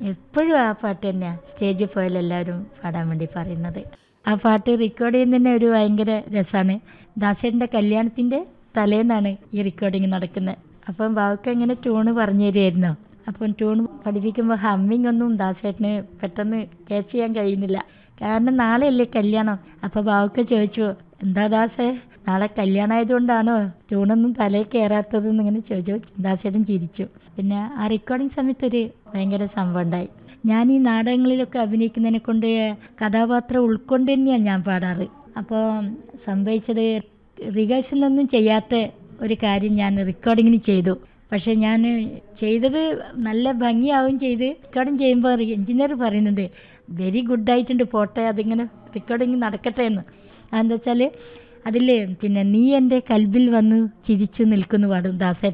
എപ്പോഴും ആ പാട്ട് തന്നെയാണ് സ്റ്റേജിൽ പോയാൽ എല്ലാവരും പാടാൻ വേണ്ടി പറയുന്നത് ആ പാട്ട് റെക്കോർഡ് ചെയ്യുന്നതന്നെ ഒരു ഭയങ്കര രസമാണ് ദാസേട്ടൻ്റെ കല്യാണത്തിൻ്റെ തലേന്നാണ് ഈ റെക്കോർഡിങ് നടക്കുന്നത് അപ്പം ബാവക്ക് ഇങ്ങനെ ട്യൂണ് പറഞ്ഞു തരുമായിരുന്നു അപ്പം ട്യൂൺ പഠിപ്പിക്കുമ്പോൾ ഹമ്മിങ് ഒന്നും ദാസേട്ടന് പെട്ടെന്ന് ക്യാച്ച് ചെയ്യാൻ കഴിയുന്നില്ല കാരണം നാളെയല്ലേ കല്യാണം അപ്പോൾ ബാവക്ക് ചോദിച്ചു എന്താ ദാസേ നാളെ കല്യാണം ആയതുകൊണ്ടാണോ ട്യൂണൊന്നും തലയിൽ കയറാത്തതെന്ന് ഇങ്ങനെ ചോദിച്ചു ദാസേട്ടൻ ചിരിച്ചു പിന്നെ ആ റെക്കോർഡിങ് സമയത്ത് ഒരു ഭയങ്കര സംഭവം ഉണ്ടായി ഞാൻ ഈ നാടകങ്ങളിലൊക്കെ അഭിനയിക്കുന്നതിനെ കൊണ്ട് കഥാപാത്രം ഉൾക്കൊണ്ട് തന്നെയാണ് ഞാൻ പാടാറ് അപ്പോൾ സംഭവിച്ചത് റിഹേഴ്സലൊന്നും ചെയ്യാത്ത ഒരു കാര്യം ഞാൻ റെക്കോർഡിങ്ങിന് ചെയ്തു പക്ഷെ ഞാൻ ചെയ്തത് നല്ല ഭംഗിയാവുകയും ചെയ്ത് റെക്കോർഡിങ് ചെയ്യുമ്പോൾ എഞ്ചിനീയർ പറയുന്നുണ്ട് വെരി ഗുഡ് ആയിട്ടുണ്ട് പോട്ടെ അതിങ്ങനെ റെക്കോർഡിങ് നടക്കട്ടെ എന്ന് അതെന്താ വെച്ചാൽ അതിൽ പിന്നെ നീ എൻ്റെ കൽബിൽ വന്ന് ചിരിച്ചു നിൽക്കുന്നു പാടും ദാസേട്ടൻ